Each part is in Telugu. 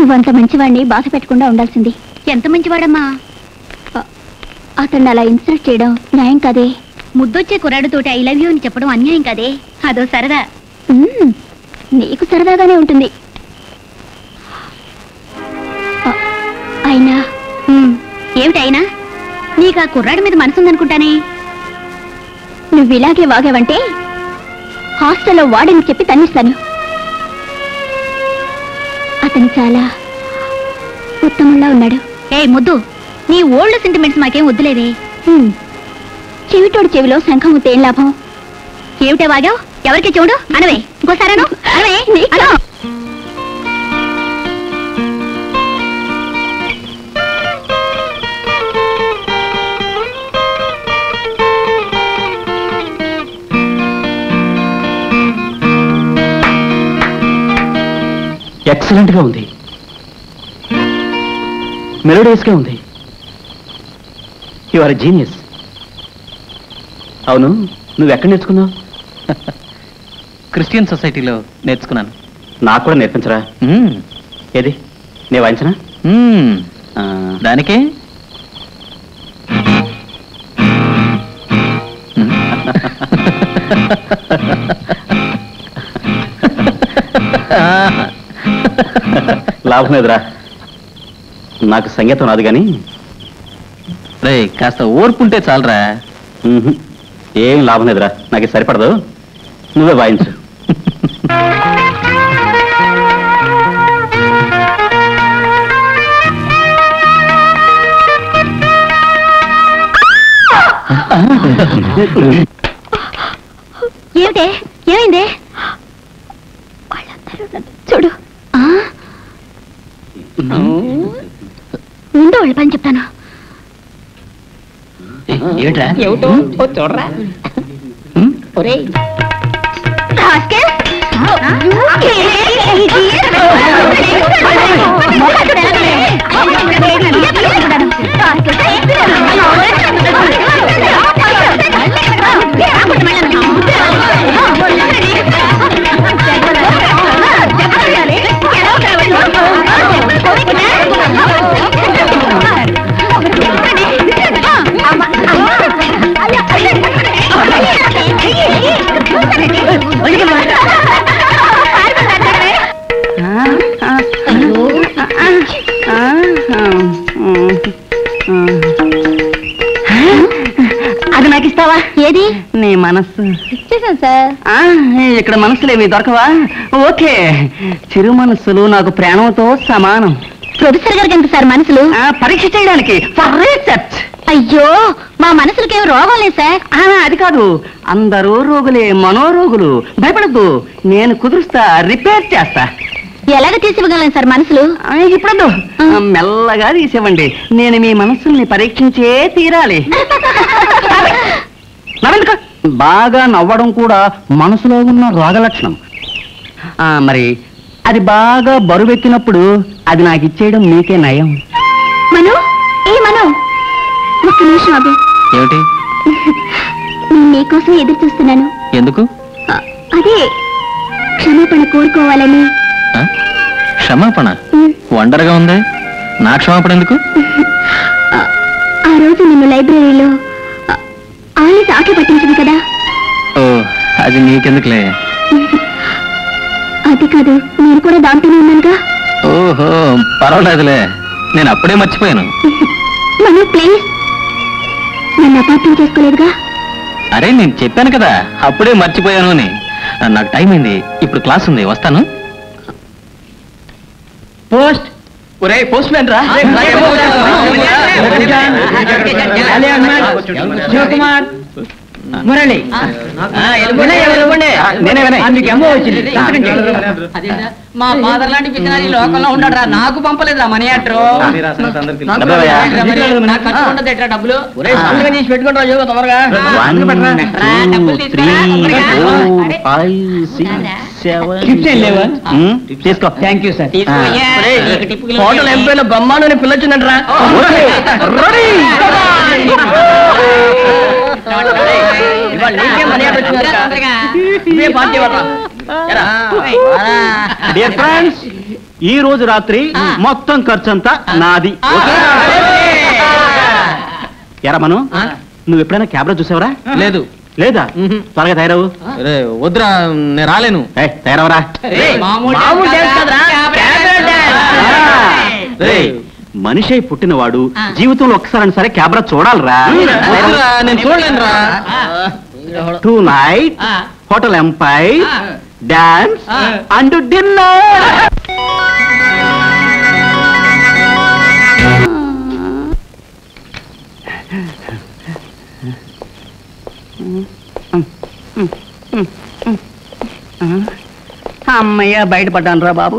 నువ్వంత మంచివాడిని బాధ పెట్టకుండా ఉండాల్సింది ఎంత మంచివాడమ్మా అతన్ని అలా ఇన్సల్ట్ చేయడం న్యాయం కాదే ముద్దొచ్చే కుర్రాడితోటి ఐ లవ్ యూ అని చెప్పడం అన్యాయం కదే అదో సరదా మ్మ్. నీకు సరదాగానే ఉంటుంది అ- అయినా ఉమ్, ఏమిటైనా నీకు ఆ కుర్రాడి మీద మనసుందనుకుంటానే నువ్వు ఇలాగే వాగావంటే హాస్టల్లో వాడని చెప్పి తన్నిస్తాను అతను చాలా ఉత్తమంలా ఉన్నాడు ఏ ముద్దు నీ ఓల్డ్ సెంటిమెంట్స్ మాకేం వద్దులేవే హ్మ్. చెవిటోడి చెవిలో శంఖం ఉంటే ఏం లాభం ఏమిటే వాగావు ఎవరికి చూడు అనవే ఇంకోసారను అనవే అను. ఎక్సలెంట్ గా ఉంది మెలోడియస్ గా ఉంది యు ఆర్ జీనియస్ అవును నువ్వు ఎక్కడ నేర్చుకున్నావు క్రిస్టియన్ సొసైటీలో నేర్చుకున్నాను నాకు కూడా నేర్పించరా మ్మ్. ఏది నే వాయించనా మ్మ్. ఆ, దానికే మ్మ్. లాభం లేదురా నాకు సంగీతం రాదు కానీ రేయ్ కాస్త ఓర్పు ఉంటే చాలరా మ్మ్హ్. ఏం లాభం లేదురా నాకు ఇది సరిపడదు నువ్వే వాయించు ఏమిటే ఏమైందే వాళ్ళందరూ నన్ను చూడు ఆ? ఉండు వాళ్ళ పని చెప్తాను ఏమిట్రా ఏమిటో ఓ చూడరా ఒరేయ్ రాస్కెల్. అది నాకు ఇస్తావా ఏది నీ మనస్సు ఇచ్చేసాను సార్ ఆ, ఇక్కడ మనసులేమి దొరకవా ఓకే చిరు మనస్సులు నాకు ప్రాణంతో సమానం ప్రొఫెసర్ గారికి ఎంత సార్ మనసులు ఆ, పరీక్ష చేయడానికి ఫర్ రీసెర్చ్ అయ్యో మా మనసులకేం రోగం లేదు సార్ అది కాదు అందరూ రోగులే మనోరోగులు భయపడద్దు నేను కుదురుస్తా రిపేర్ చేస్తా ఎలాగ తీసివ్వగలను సార్ మనసులు ఆ, ఇప్పుడొద్దు ఆ, మెల్లగా తీసేవండి నేను మీ మనస్సుల్ని పరీక్షించే తీరాలి నవ్వెందుకు? బాగా నవ్వడం కూడా మనసులో ఉన్న రోగలక్షణం ఆ, మరి అది బాగా బరువెక్కినప్పుడు అది నాకు ఇచ్చేయడం మీకే నయం మను ఏ మను ఒక్క నిమిషం అభి ఏమిటి నేను నీకోసం ఎదురు చూస్తున్నాను ఎందుకు అ- అదే క్షమాపణ కోరుకోవాలని ఆ? క్షమాపణ ఉమ్, వండర్గా ఉంది నా క్షమాపణ ఎందుకు ఆ- ఆ రోజు నిన్ను లైబ్రరీలో ఆ- ఆలిస్ ఆటలు పట్టించింది కదా ఓ అది నీకెందుకులే అది కాదు నేను కూడా దాంట్లోనే ఉన్నానుగా ఓహో పర్వాలేదులే నేను అప్పుడే మర్చిపోయాను మను ప్లీజ్ నన్ను అపార్థం చేసుకోలేదుగా అరే నేను చెప్పాను కదా అప్పుడే మర్చిపోయాను అని నాకు టైం అయింది ఇప్పుడు క్లాస్ ఉంది వస్తాను పోస్ట్ ఒరే పోస్ట్ మ్యాన్ రా శివకుమార్ మురళి నేనే వినయ్. మీకు ఎంఓ వచ్చింది మా ఫాదర్ లాంటి పిచ్చినారి లోకంలో ఉండడు నాకు పంపలేదురా మనీ అట్రు డబ్బేవయ్యా. నాకు ఖర్చు ఉండదు ఎట్రా డబ్బులు చేసి పెట్టుకుంటారా యోగా తొందరగా One, రా, డబ్బులు two, తీసుకురా, three, తొందరగా. four, అరే. five, six, seven. Tips ఏం లేవా? ఉమ్, తీసుకో థ్యాంక్ యూ సార్ తీసుకోయ్యా. నీకు టిప్పులు హోటల్ ఉన్నాయి. ఎంపీలో బ్రహ్మాండని పిల్ల వచ్చిందంటరా ఓకే, రెడీ. ఇవాళ నీకే మనీ ఆర్డర్ వచ్చిందట. తొందరగా. ఇవే పార్టీ వాళ్ళ ఓయ్, రా. Dear friends, ఈ రోజు రాత్రి ఆ. మొత్తం ఖర్చు అంతా నాది ఆ. ఓకే? ఎరా మను ఆ. నువ్వు ఎప్పుడైనా కెమెరా చూసావరా లేదు లేదా మ్మ్. త్వరగా తయారవు రే వద్దురా నేను రాలేను ఏయ్, తయారవరా ఏయ్, మామూలు మామూలు డాన్స్ డాన్స్ కాదురా, కాదురా, కెమెరా డాన్స్. ఆ. రేయ్, మనిషి అయి పుట్టినవాడు ఆ. జీవితంలో ఒక్కసారి సరే కెమెరా చూడాలిరా వద్దురా నేను చూడలేనురా tonight ah. Hotel Empire ah. Dance ah. And dinner అమ్మయ్య బయటపడ్డాను రా బాబు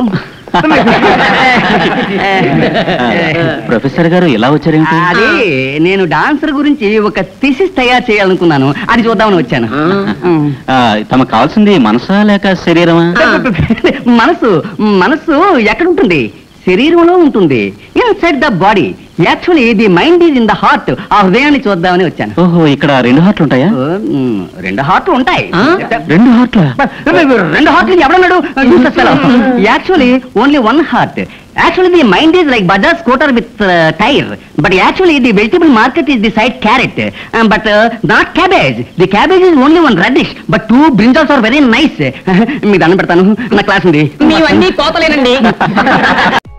ప్రొఫెసర్ గారు ఎలా వచ్చారేంటి అది నేను డాన్సర్ గురించి ఒక థిసిస్ తయారు చేయాలనుకున్నాను అది చూద్దామని వచ్చాను ఆ, తమకు కావాల్సింది మనసా లేక శరీరమా మనసు మనసు ఎక్కడ ఉంటుంది శరీరంలో ఉంటుంది inside the body actually the mind is in the heart ఆ హృదయాన్ని చూద్దామని వచ్చాను ఓహో ఇక్కడ రెండు హార్ట్లు ఉంటాయా ఓ, మ్, రెండు హార్ట్లు ఉంటాయి రెండు హార్ట్ల రెండు హార్ట్లు ఎవడన్నాడు actually only one heart actually the mind is like Bajaj scooter with tyre but actually the vegetable market is the side carrot but not cabbage the cabbage is only one reddish but two brinjals are very nice మీకు దండం పెడతాను నా క్లాస్ ఉంది మీవన్నీ కోతలేనండి